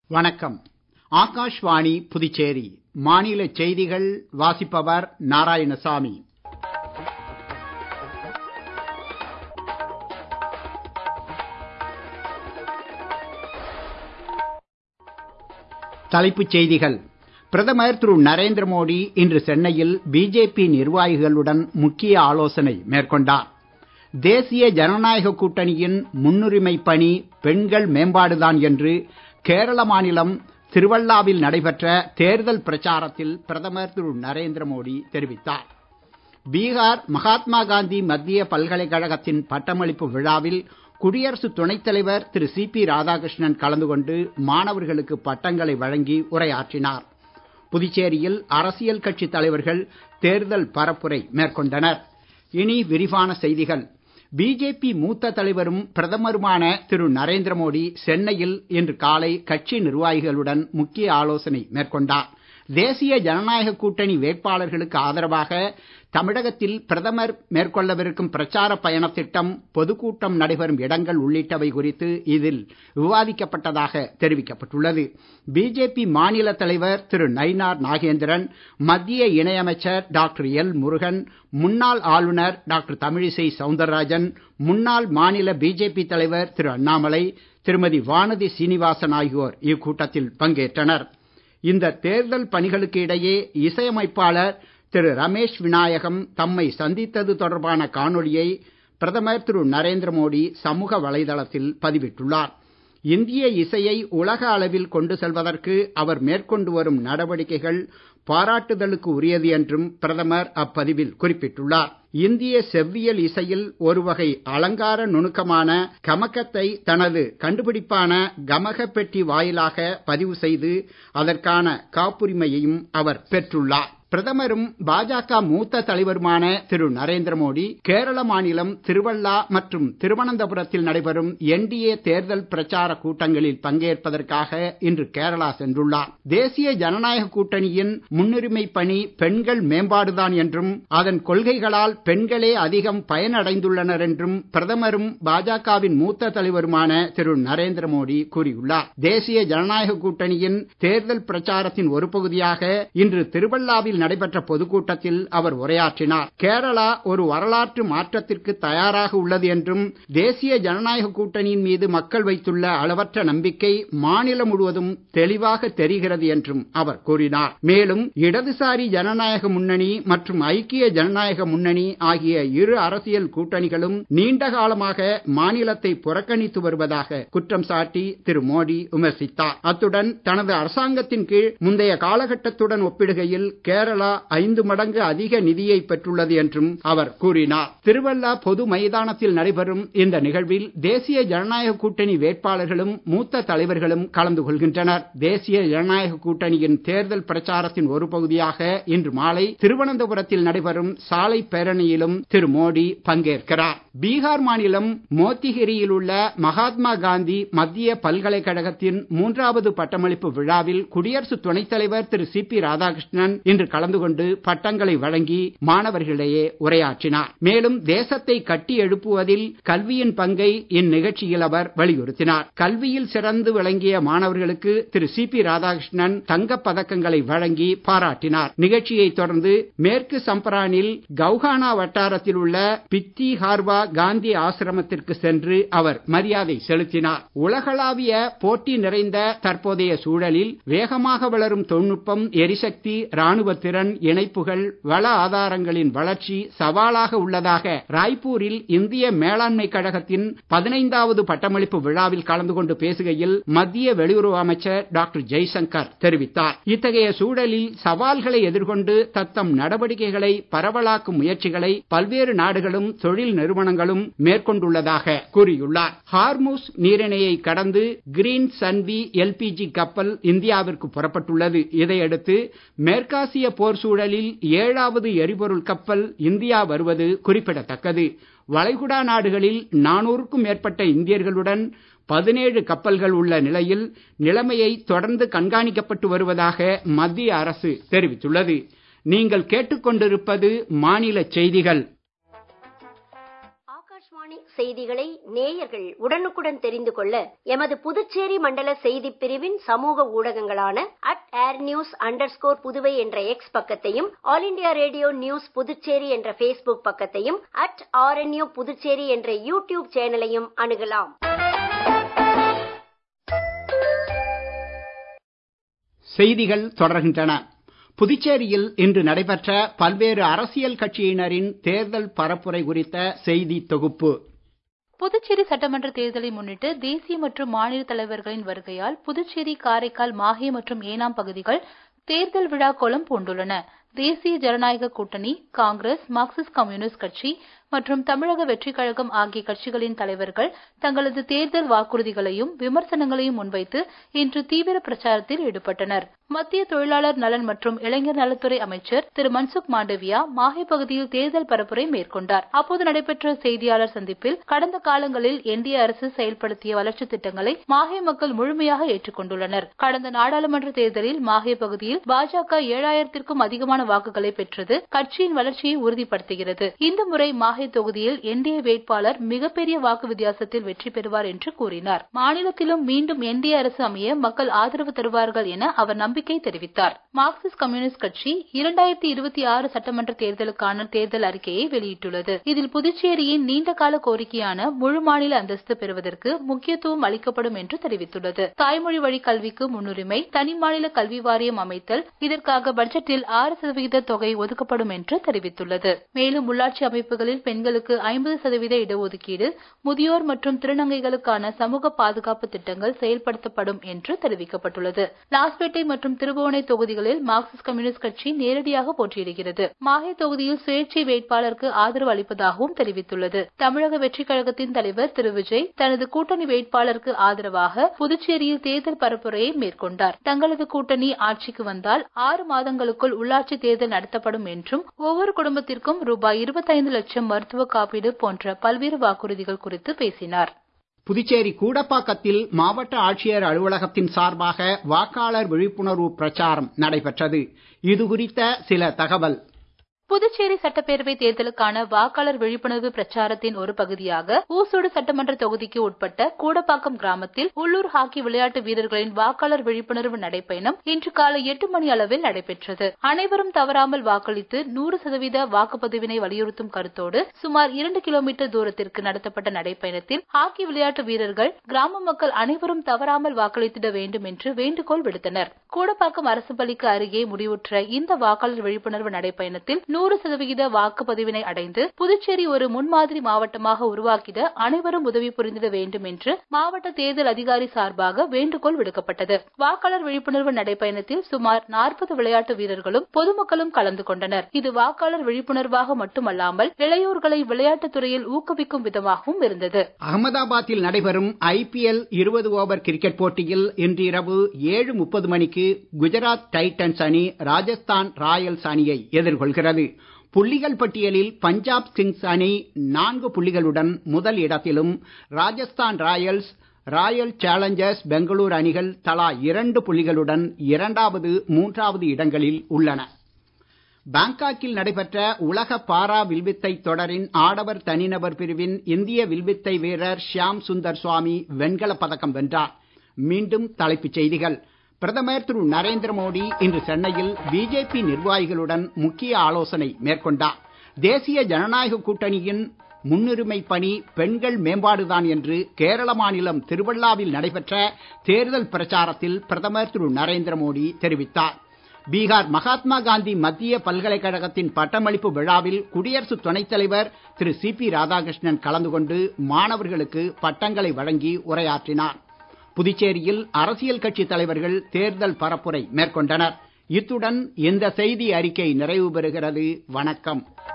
வணக்கம் ஆகாஷ்வாணி புதுச்சேரி மாநில செய்திகள் வாசிப்பவர் நாராயணசாமி தலைப்புச் செய்திகள் பிரதமர் திரு நரேந்திர மோடி இன்று சென்னையில் பிஜேபி நிர்வாகிகளுடன் முக்கிய ஆலோசனை மேற்கொண்டார் தேசிய ஜனநாயக கூட்டணியின் முன்னுரிமை பணி பெண்கள் மேம்பாடுதான் என்று கேரள மாநிலம் திருவல்லாவில் நடைபெற்ற தேர்தல் பிரச்சாரத்தில் பிரதமர் திரு நரேந்திர மோடி தெரிவித்தார் பீகார் மகாத்மா காந்தி மத்திய பல்கலைக்கழகத்தின் பட்டமளிப்பு விழாவில் குடியரசு துணைத் தலைவர் திரு சி பி ராதாகிருஷ்ணன் கலந்து கொண்டு மாணவர்களுக்கு பட்டங்களை வழங்கி உரையாற்றினார் புதுச்சேரியில் அரசியல் கட்சி தலைவர்கள் தேர்தல் பரப்புரை மேற்கொண்டனர் இனி விரிவான செய்திகள் பிஜேபி மூத்த தலைவரும் பிரதமருமான திரு நரேந்திர மோடி சென்னையில் இன்று காலை கட்சி நிர்வாகிகளுடன் முக்கிய ஆலோசனை மேற்கொண்டார் தேசிய ஜனநாயக கூட்டணி வேட்பாளர்களுக்கு ஆதரவாக தமிழகத்தில் பிரதமர் மேற்கொள்ளவிருக்கும் பிரச்சார பயணத் திட்டம் பொதுக்கூட்டம் நடைபெறும் இடங்கள் உள்ளிட்டவை குறித்து இதில் விவாதிக்கப்பட்டதாக தெரிவிக்கப்பட்டுள்ளது பிஜேபி மாநில தலைவர் திரு நயினார் நாகேந்திரன் மத்திய இணையமைச்சர் டாக்டர் எல் முருகன் முன்னாள் ஆளுநர் டாக்டர் தமிழிசை சவுந்தரராஜன் முன்னாள் மாநில பிஜேபி தலைவர் திரு அண்ணாமலை திருமதி வானதி சீனிவாசன் ஆகியோர் இக்கூட்டத்தில் பங்கேற்றனர் இந்த தேர்தல் பணிகளுக்கு இடையே இசையமைப்பாளர் திரு ரமேஷ் விநாயகம் தம்மை சந்தித்தது தொடர்பான காணொளியை பிரதமர் திரு நரேந்திர மோடி சமூக வலைதளத்தில் பதிவிட்டுள்ளார் இந்திய இசையை உலக அளவில் கொண்டு செல்வதற்கு அவர் மேற்கொண்டு வரும் நடவடிக்கைகள் பாராட்டுதலுக்கு உரியது என்றும் பிரதமர் அப்பதிவில் குறிப்பிட்டுள்ளார் இந்திய செவ்வியல் இசையில் ஒரு வகை அலங்கார நுணுக்கமான கமக்கத்தை தனது கண்டுபிடிப்பான கமக பெட்டி வாயிலாக பதிவு செய்து அதற்கான காப்புரிமையையும் அவர் பெற்றுள்ளார் பிரதமரும் பாஜக மூத்த தலைவருமான திரு நரேந்திர மோடி கேரள மாநிலம் திருவள்ளா மற்றும் திருவனந்தபுரத்தில் நடைபெறும் என்டிஏ தேர்தல் பிரச்சார கூட்டங்களில் பங்கேற்பதற்காக இன்று கேரளா சென்றுள்ளார் தேசிய ஜனநாயக கூட்டணியின் முன்னுரிமை பணி பெண்கள் மேம்பாடுதான் என்றும் அதன் கொள்கைகளால் பெண்களே அதிகம் பயனடைந்துள்ளனர் என்றும் பிரதமரும் பாஜகவின் மூத்த தலைவருமான திரு நரேந்திர மோடி கூறியுள்ளார் தேசிய ஜனநாயக கூட்டணியின் தேர்தல் பிரச்சாரத்தின் ஒரு பகுதியாக இன்று திருவள்ளாவில் நடைபெற்ற பொதுக்கூட்டத்தில் அவர் உரையாற்றினார் கேரளா ஒரு வரலாற்று மாற்றத்திற்கு தயாராக உள்ளது என்றும் தேசிய ஜனநாயக கூட்டணியின் மீது மக்கள் வைத்துள்ள அளவற்ற நம்பிக்கை மாநிலம் முழுவதும் தெளிவாக தெரிகிறது என்றும் அவர் கூறினார் மேலும் இடதுசாரி ஜனநாயக முன்னணி மற்றும் ஐக்கிய ஜனநாயக முன்னணி ஆகிய இரு அரசியல் கூட்டணிகளும் நீண்ட காலமாக மாநிலத்தை புறக்கணித்து வருவதாக குற்றம் சாட்டி திரு மோடி விமர்சித்தார் அத்துடன் தனது அரசாங்கத்தின் கீழ் முந்தைய காலகட்டத்துடன் ஒப்பிடுகையில் கேரளா ஐந்து மடங்கு அதிக நிதியை பெற்றுள்ளது என்றும் அவர் கூறினார் திருவள்ளா பொது மைதானத்தில் நடைபெறும் இந்த நிகழ்வில் தேசிய ஜனநாயக கூட்டணி வேட்பாளர்களும் மூத்த தலைவர்களும் கலந்து கொள்கின்றனர் தேசிய ஜனநாயக கூட்டணியின் தேர்தல் பிரச்சாரத்தின் ஒரு பகுதியாக இன்று மாலை திருவனந்தபுரத்தில் நடைபெறும் சாலை பேரணியிலும் திரு மோடி பங்கேற்கிறார் பீகார் மாநிலம் மோத்திகிரியில் உள்ள மகாத்மா காந்தி மத்திய பல்கலைக்கழகத்தின் மூன்றாவது பட்டமளிப்பு விழாவில் குடியரசு துணைத் தலைவர் திரு சி பி ராதாகிருஷ்ணன் இன்று கலந்து கொண்டு பட்டங்களை வழங்கி மாணவர்களிடையே உரையாற்றினார் மேலும் தேசத்தை கட்டி எழுப்புவதில் கல்வியின் பங்கை இந்நிகழ்ச்சியில் அவர் வலியுறுத்தினார் கல்வியில் சிறந்து விளங்கிய மாணவர்களுக்கு திரு சி பி ராதாகிருஷ்ணன் தங்கப் பதக்கங்களை வழங்கி பாராட்டினார் நிகழ்ச்சியை தொடர்ந்து மேற்கு சம்பரானில் கவுகானா வட்டாரத்தில் உள்ள பித்தி ஹார்வா காந்தி ஆசிரமத்திற்கு சென்று அவர் மரியாதை செலுத்தினார் உலகளாவிய போட்டி நிறைந்த தற்போதைய சூழலில் வேகமாக வளரும் தொழில்நுட்பம் எரிசக்தி ராணுவ திறன் இணைப்புகள் வள ஆதாரங்களின் வளர்ச்சி சவாலாக உள்ளதாக ராய்ப்பூரில் இந்திய மேலாண்மை கழகத்தின் பதினைந்தாவது பட்டமளிப்பு விழாவில் கலந்து கொண்டு பேசுகையில் மத்திய வெளியுறவு அமைச்சர் டாக்டர் ஜெய்சங்கர் தெரிவித்தார் இத்தகைய சூழலில் சவால்களை எதிர்கொண்டு தத்தம் நடவடிக்கைகளை பரவலாக்கும் முயற்சிகளை பல்வேறு நாடுகளும் தொழில் நிறுவனங்களும் மேற்கொண்டுள்ளதாக கூறியுள்ளார் ஹார்மூஸ் நீரிணையை கடந்து கிரீன் சன்வி எல்பிஜி கப்பல் இந்தியாவிற்கு புறப்பட்டுள்ளது இதையடுத்து மேற்காசிய போர் சூழலில் ஏழாவது எரிபொருள் கப்பல் இந்தியா வருவது குறிப்பிடத்தக்கது வளைகுடா நாடுகளில் நானூறுக்கும் மேற்பட்ட இந்தியர்களுடன் பதினேழு கப்பல்கள் உள்ள நிலையில் நிலைமையை தொடர்ந்து கண்காணிக்கப்பட்டு வருவதாக மத்திய அரசு தெரிவித்துள்ளது நீங்கள் கேட்டுக்கொண்டிருப்பது மாநில செய்திகள் ஆகாஷ்வாணி செய்திகளை நேயர்கள் உடனுக்குடன் தெரிந்து கொள்ள எமது புதுச்சேரி மண்டல செய்திப் பிரிவின் சமூக ஊடகங்களான at AIR news under Puduvai என்ற எக்ஸ் பக்கத்தையும் All India Radio news Puducherry என்ற பேஸ்புக் பக்கத்தையும் அட் ஆர்என்யூ புதுச்சேரி என்ற யூடியூப் சேனலையும் அணுகலாம் செய்திகள் தொடர்கின்றன புதுச்சேரியில் இன்று நடைபெற்ற பல்வேறு அரசியல் கட்சியினரின் தேர்தல் பரப்புரை குறித்த செய்தி தொகுப்பு புதுச்சேரி சட்டமன்ற தேர்தலை முன்னிட்டு தேசிய மற்றும் மாநில தலைவர்களின் வருகையால் புதுச்சேரி காரைக்கால் மாஹே மற்றும் ஏனாம் பகுதிகள் தேர்தல் விழா கோலம் பூண்டுள்ளன தேசிய ஜனநாயக கூட்டணி காங்கிரஸ் மார்க்சிஸ்ட் கம்யூனிஸ்ட் கட்சி மற்றும் தமிழக வெற்றிக் கழகம் ஆகிய கட்சிகளின் தலைவர்கள் தங்களது தேர்தல் வாக்குறுதிகளையும் விமர்சனங்களையும் முன்வைத்து இன்று தீவிர பிரச்சாரத்தில் ஈடுபட்டனர் மத்திய தொழிலாளர் நலன் மற்றும் இளைஞர் நலத்துறை அமைச்சர் திரு மன்சுக் மாண்டவியா மாஹே பகுதியில் தேர்தல் பரப்புரை மேற்கொண்டார் அப்போது நடைபெற்ற செய்தியாளர் சந்திப்பில் கடந்த காலங்களில் என்டிஏ அரசு செயல்படுத்திய வளர்ச்சித் திட்டங்களை மாஹே மக்கள் முழுமையாக ஏற்றுக்கொண்டுள்ளனர் கடந்த நாடாளுமன்ற தேர்தலில் மாஹே பகுதியில் பாஜக ஏழாயிரத்திற்கும் அதிகமான வாக்குகளை பெற்றது கட்சியின் வளர்ச்சியை உறுதிப்படுத்துகிறது இந்த முறை மாஹே தொகுதியில் என்டிஏ வேட்பாளர் மிகப்பெரிய வாக்கு வித்தியாசத்தில் வெற்றி பெறுவார் என்று கூறினார் மாநிலத்திலும் மீண்டும் என்டிஏ அரசு அமைய மக்கள் ஆதரவு தருவார்கள் என அவர் நம்பிக்கை தெரிவித்தார் மார்க்சிஸ்ட் கம்யூனிஸ்ட் கட்சி இரண்டாயிரத்தி இருபத்தி ஆறு சட்டமன்ற தேர்தலுக்கான தேர்தல் அறிக்கையை வெளியிட்டுள்ளது இதில் புதுச்சேரியின் நீண்டகால கோரிக்கையான முழு மாநில அந்தஸ்து பெறுவதற்கு முக்கியத்துவம் அளிக்கப்படும் என்று தெரிவித்துள்ளது தாய்மொழி வழி கல்விக்கு முன்னுரிமை தனி மாநில கல்வி வாரியம் அமைத்தல் இதற்காக பட்ஜெட்டில் ஆறு சதவீத தொகை ஒதுக்கப்படும் என்று தெரிவித்துள்ளது மேலும் உள்ளாட்சி அமைப்புகளில் பெண்களுக்கு ஐம்பது சதவீத இடஒதுக்கீடு முதியோர் மற்றும் திருநங்கைகளுக்கான சமூக பாதுகாப்பு திட்டங்கள் செயல்படுத்தப்படும் என்று தெரிவிக்கப்பட்டுள்ளது லாஸ்பேட்டை மற்றும் திருபுவனை தொகுதிகளில் மார்க்சிஸ்ட் கம்யூனிஸ்ட் கட்சி நேரடியாக போட்டியிடுகிறது மாஹே தொகுதியில் சுயேட்சை வேட்பாளருக்கு ஆதரவு அளிப்பதாகவும் தெரிவித்துள்ளது தமிழக வெற்றிக் கழகத்தின் தலைவர் திரு விஜய் தனது கூட்டணி வேட்பாளருக்கு ஆதரவாக புதுச்சேரியில் தேர்தல் பரப்புரையை மேற்கொண்டார் தங்களது கூட்டணி ஆட்சிக்கு வந்தால் ஆறு மாதங்களுக்குள் உள்ளாட்சி தேர்தல் நடத்தப்படும் என்றும் ஒவ்வொரு குடும்பத்திற்கும் ரூபாய் இருபத்தைந்து லட்சம் மருத்துவ காப்பீடு போன்ற பல்வேறு வாக்குறுதிகள் குறித்து பேசினார் புதுச்சேரி கூடப்பாக்கத்தில் மாவட்ட ஆட்சியர் அலுவலகத்தின் சார்பாக வாக்காளர் விழிப்புணர்வு பிரச்சாரம் நடைபெற்றது இது குறித்த சில தகவல் புதுச்சேரி சட்டப்பேரவை தேர்தலுக்கான வாக்காளர் விழிப்புணர்வு பிரச்சாரத்தின் ஒரு பகுதியாக ஊசோடு சட்டமன்ற தொகுதிக்கு உட்பட்ட கூடப்பாக்கம் கிராமத்தில் உள்ளூர் ஹாக்கி விளையாட்டு வீரர்களின் வாக்காளர் விழிப்புணர்வு நடைப்பயணம் இன்று காலை எட்டு மணி அளவில் நடைபெற்றது அனைவரும் தவறாமல் வாக்களித்து நூறு சதவீத வாக்குப்பதிவினை வலியுறுத்தும் கருத்தோடு சுமார் இரண்டு கிலோமீட்டர் தூரத்திற்கு நடத்தப்பட்ட நடைப்பயணத்தில் ஹாக்கி விளையாட்டு வீரர்கள் கிராம மக்கள் அனைவரும் தவறாமல் வாக்களித்திட வேண்டும் என்று வேண்டுகோள் விடுத்தனர் கூடப்பாக்கம் அரசு பள்ளிக்கு அருகே முடிவுற்ற இந்த வாக்காளர் விழிப்புணர்வு நடைப்பயணத்தில் நூறு சதவிகித வாக்குப்பதிவினை அடைந்து புதுச்சேரி ஒரு முன்மாதிரி மாவட்டமாக உருவாக்கிட அனைவரும் உதவி புரிந்திட வேண்டும் என்று மாவட்ட தேர்தல் அதிகாரி சார்பாக வேண்டுகோள் விடுக்கப்பட்டது வாக்காளர் விழிப்புணர்வு நடைப்பயணத்தில் சுமார் நாற்பது விளையாட்டு வீரர்களும் பொதுமக்களும் கலந்து கொண்டனர் இது வாக்காளர் விழிப்புணர்வாக மட்டுமல்லாமல் இளையோர்களை விளையாட்டுத் துறையில் ஊக்குவிக்கும் விதமாகவும் இருந்தது அகமதாபாத்தில் நடைபெறும் ஐபிஎல் இருபது ஓவர் கிரிக்கெட் போட்டியில் இன்று இரவு ஏழு முப்பது மணிக்கு குஜராத் டைட்டன்ஸ் அணி ராஜஸ்தான் ராயல்ஸ் அணியை எதிர்கொள்கிறது புள்ளிகள் பட்டியலில் பஞ்சாப் கிங்ஸ் அணி நான்கு புள்ளிகளுடன் முதல் இடத்திலும் Rajasthan Royals Royal Challengers Bangalore அணிகள் தலா இரண்டு புள்ளிகளுடன் இரண்டாவது மூன்றாவது இடங்களில் உள்ளன பாங்காக்கில் நடைபெற்ற உலக பாரா வில்வித்தை தொடரின் ஆடவர் தனிநபர் பிரிவின் இந்திய வில்வித்தை வீரர் ஷியாம் சுந்தர் சுவாமி வெண்கலப் பதக்கம் வென்றார் மீண்டும் தலைப்புச் செய்திகள் பிரதமர் திரு நரேந்திர மோடி இன்று சென்னையில் பிஜேபி நிர்வாகிகளுடன் முக்கிய ஆலோசனை மேற்கொண்டார் தேசிய ஜனநாயக கூட்டணியின் முன்னுரிமை பணி பெண்கள் மேம்பாடுதான் என்று கேரள மாநிலம் திருவள்ளாவில் நடைபெற்ற தேர்தல் பிரச்சாரத்தில் பிரதமர் திரு நரேந்திர மோடி தெரிவித்தார் பீகார் மகாத்மா காந்தி மத்திய பல்கலைக்கழகத்தின் பட்டமளிப்பு விழாவில் குடியரசு துணைத் தலைவர் திரு சி பி ராதாகிருஷ்ணன் கலந்து கொண்டு மாணவர்களுக்கு பட்டங்களை வழங்கி உரையாற்றினார் புதுச்சேரியில் அரசியல் கட்சி தலைவர்கள் தேர்தல் பரப்புரை மேற்கொண்டனர் இத்துடன் இந்த செய்தி அறிக்கை நிறைவு பெறுகிறது வணக்கம்